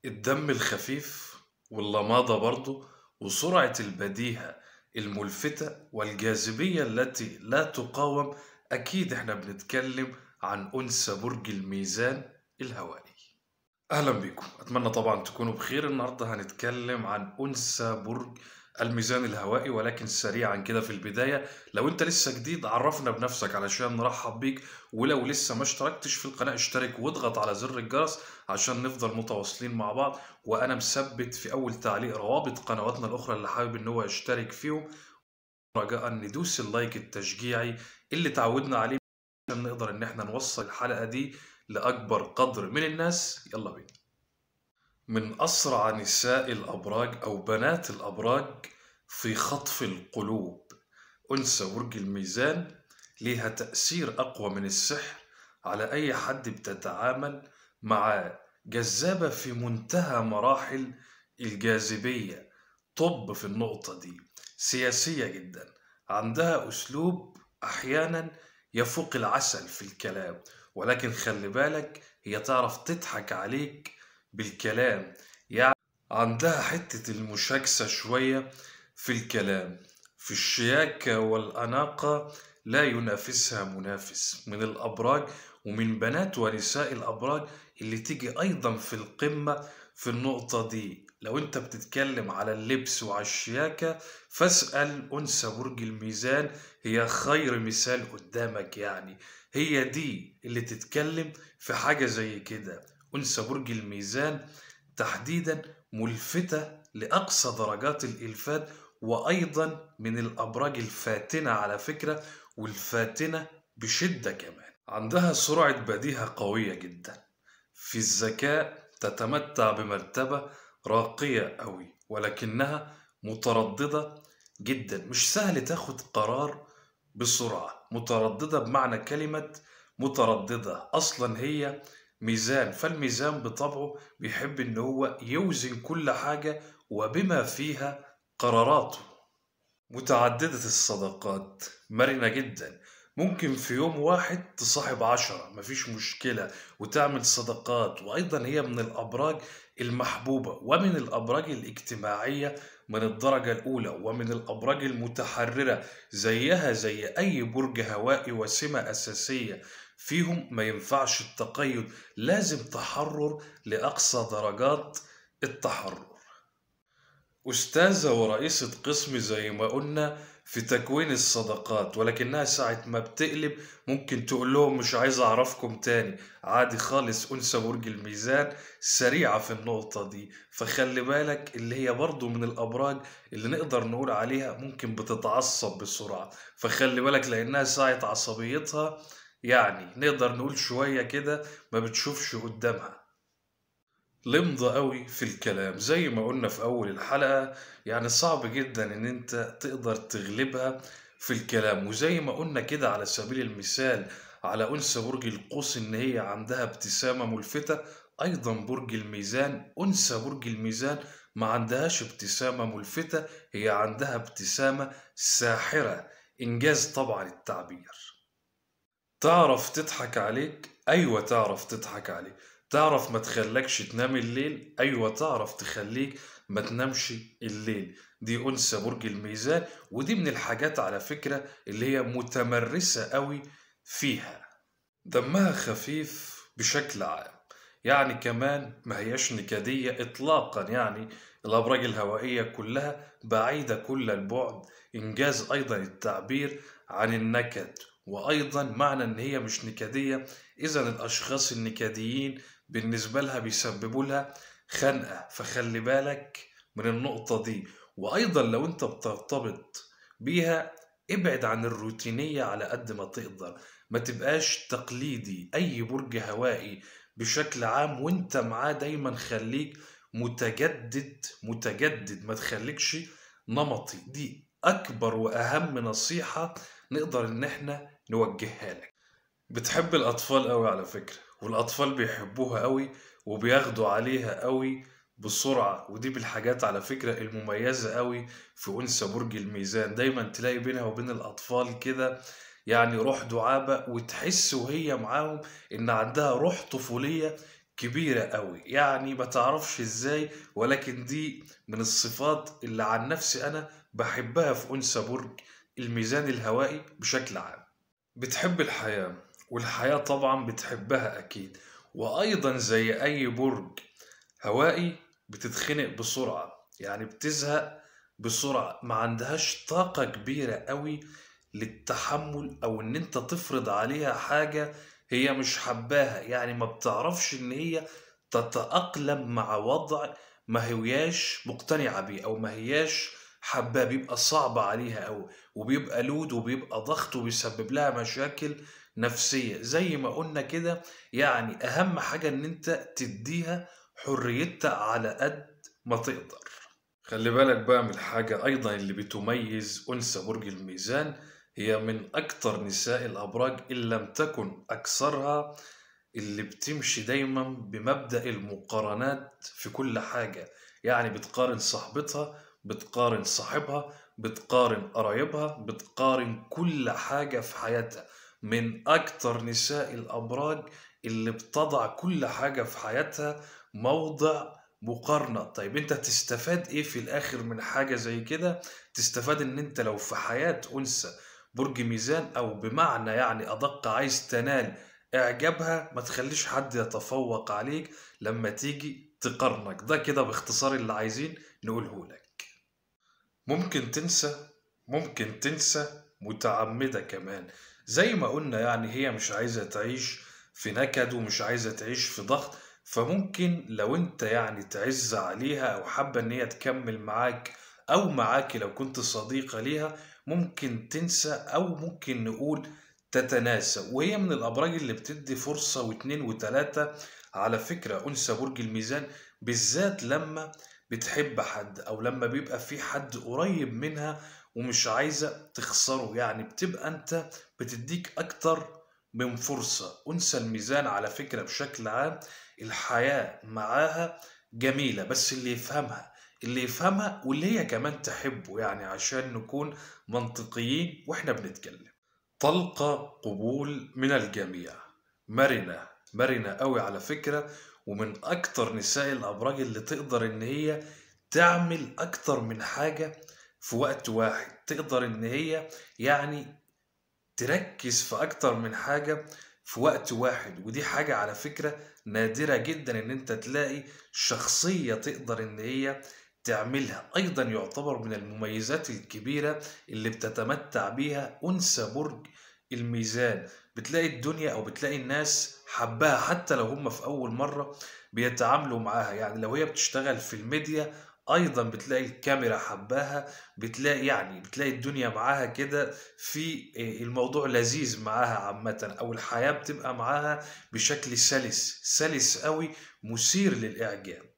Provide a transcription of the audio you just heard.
الدم الخفيف واللمادة برضه وسرعة البديهة الملفتة والجاذبية التي لا تقاوم أكيد إحنا بنتكلم عن أنثى برج الميزان الهوائي أهلا بكم أتمنى طبعا تكونوا بخير النهاردة هنتكلم عن أنثى برج الميزان الهوائي ولكن سريعا كده في البداية لو انت لسه جديد عرفنا بنفسك علشان نرحب بيك ولو لسه ما اشتركتش في القناة اشترك واضغط على زر الجرس عشان نفضل متواصلين مع بعض وانا مثبت في اول تعليق روابط قنواتنا الاخرى اللي حابب ان هو يشترك فيهم رجاء ندوس اللايك التشجيعي اللي تعودنا عليه عشان نقدر ان احنا نوصل الحلقة دي لأكبر قدر من الناس يلا بينا من أسرع نساء الأبراج أو بنات الأبراج في خطف القلوب أنثى برج الميزان ليها تأثير أقوى من السحر على أي حد بتتعامل مع جذابة في منتهى مراحل الجاذبية طب في النقطة دي سياسية جدا عندها أسلوب أحيانا يفوق العسل في الكلام ولكن خلي بالك هي تعرف تضحك عليك بالكلام يعني عندها حتة المشاكسة شوية في الكلام في الشياكة والأناقة لا ينافسها منافس من الأبراج ومن بنات ونساء الأبراج اللي تيجي أيضا في القمة في النقطة دي لو أنت بتتكلم على اللبس وعلى الشياكة فاسأل أنثى برج الميزان هي خير مثال قدامك يعني هي دي اللي تتكلم في حاجة زي كده أنثى برج الميزان تحديدا ملفتة لأقصى درجات الإلفات وأيضا من الأبراج الفاتنة على فكرة والفاتنة بشدة كمان عندها سرعة بديهة قوية جدا في الذكاء تتمتع بمرتبة راقية أوي ولكنها مترددة جدا مش سهل تاخد قرار بسرعة مترددة بمعنى كلمة مترددة أصلا هي ميزان فالميزان بطبعه بيحب ان هو يوزن كل حاجة وبما فيها قراراته متعددة الصداقات مرنة جدا ممكن في يوم واحد تصاحب عشرة مفيش مشكلة وتعمل صداقات وأيضا هي من الأبراج المحبوبة ومن الأبراج الاجتماعية من الدرجة الأولى ومن الأبراج المتحررة زيها زي أي برج هوائي وسمة أساسية فيهم ما ينفعش التقيد لازم تحرر لأقصى درجات التحرر أستاذة ورئيسة قسم زي ما قلنا في تكوين الصداقات ولكنها ساعة ما بتقلب ممكن تقول لهم مش عايز أعرفكم تاني عادي خالص أنثى برج الميزان سريعة في النقطة دي فخلي بالك اللي هي برضو من الأبراج اللي نقدر نقول عليها ممكن بتتعصب بسرعة فخلي بالك لأنها ساعة عصبيتها يعني نقدر نقول شوية كده ما بتشوفش قدامها لمضة قوي في الكلام زي ما قلنا في أول الحلقة يعني صعب جدا إن أنت تقدر تغلبها في الكلام وزي ما قلنا كده على سبيل المثال على أنثى برج القوس إن هي عندها ابتسامة ملفتة أيضا برج الميزان أنثى برج الميزان ما عندهاش ابتسامة ملفتة هي عندها ابتسامة ساحرة إنجاز طبعا التعبير تعرف تضحك عليك أيوة تعرف تضحك عليك تعرف ما تخلكش تنام الليل أيوة تعرف تخليك ما تنامش الليل دي أنثى برج الميزان ودي من الحاجات على فكرة اللي هي متمرسة قوي فيها دمها خفيف بشكل عام يعني كمان ما هياش نكدية إطلاقا يعني الأبراج الهوائية كلها بعيدة كل البعد إنجاز أيضا التعبير عن النكد وأيضا معنى إن هي مش نكدية إذا الأشخاص النكديين بالنسبة لها بيسببوا لها خنقة فخلي بالك من النقطة دي وأيضا لو أنت بترتبط بيها ابعد عن الروتينية على قد ما تقدر ما تبقاش تقليدي أي برج هوائي بشكل عام وانت معاه دايما خليك متجدد متجدد ما تخليكش نمطي دي أكبر وأهم نصيحة نقدر إن احنا نوجهها لك بتحب الأطفال قوي على فكرة والأطفال بيحبوها قوي وبياخدوا عليها قوي بسرعة ودي بالحاجات على فكرة المميزة قوي في أنثى برج الميزان دايما تلاقي بينها وبين الأطفال كده يعني روح دعابة وتحس وهي معاهم إن عندها روح طفولية كبيرة أوي يعني ما تعرفش إزاي ولكن دي من الصفات اللي عن نفسي أنا بحبها في أنثى برج الميزان الهوائي بشكل عام بتحب الحياة والحياة طبعا بتحبها أكيد وأيضا زي أي برج هوائي بتتخنق بسرعة يعني بتزهق بسرعة ما عندهاش طاقة كبيرة قوي للتحمل أو إن أنت تفرض عليها حاجة هي مش حباها يعني ما بتعرفش إن هي تتأقلم مع وضع ما هياش مقتنعة بيه أو ما هياش حباه بيبقى صعب عليها أوي وبيبقى لود وبيبقى ضغط وبيسبب لها مشاكل نفسية زي ما قلنا كده يعني أهم حاجة إن أنت تديها حريتها على قد ما تقدر خلي بالك بقى من الحاجة أيضا اللي بتميز أنثى برج الميزان هي من أكتر نساء الأبراج إن لم تكن أكثرها اللي بتمشي دايما بمبدأ المقارنات في كل حاجة يعني بتقارن صاحبتها بتقارن صاحبها بتقارن قرايبها بتقارن كل حاجة في حياتها من أكتر نساء الأبراج اللي بتضع كل حاجة في حياتها موضع مقارنة طيب انت تستفاد ايه في الاخر من حاجة زي كده تستفاد ان انت لو في حياة انثى برج ميزان او بمعنى يعني ادق عايز تنال اعجابها ما تخليش حد يتفوق عليك لما تيجي تقارنك ده كده باختصار اللي عايزين نقوله لك ممكن تنسى ممكن تنسى متعمدة كمان زي ما قلنا يعني هي مش عايزة تعيش في نكد ومش عايزة تعيش في ضغط فممكن لو انت يعني تعز عليها او حابة ان هي تكمل معاك او معاك لو كنت صديقة ليها ممكن تنسى او ممكن نقول تتناسى وهي من الابراج اللي بتدي فرصة واتنين وتلاتة على فكرة انثى برج الميزان بالذات لما بتحب حد او لما بيبقى في حد قريب منها ومش عايزة تخسره يعني بتبقى انت بتديك اكتر من فرصة انثى الميزان على فكرة بشكل عام الحياة معاها جميلة بس اللي يفهمها اللي يفهمها واللي هي كمان تحبه يعني عشان نكون منطقيين واحنا بنتكلم تلقى قبول من الجميع مرنة مرنة قوي على فكرة ومن أكتر نساء الأبراج اللي تقدر إن هي تعمل أكتر من حاجة في وقت واحد تقدر إن هي يعني تركز في أكتر من حاجة في وقت واحد ودي حاجة على فكرة نادرة جدا إن أنت تلاقي شخصية تقدر إن هي تعملها أيضا يعتبر من المميزات الكبيرة اللي بتتمتع بيها أنثى برج الميزان بتلاقي الدنيا أو بتلاقي الناس حباها حتى لو هم في أول مرة بيتعاملوا معاها يعني لو هي بتشتغل في الميديا ايضا بتلاقي الكاميرا حباها بتلاقي يعني بتلاقي الدنيا معاها كده في الموضوع لذيذ معاها عامة او الحياة بتبقى معاها بشكل سلس سلس قوي مثير للاعجاب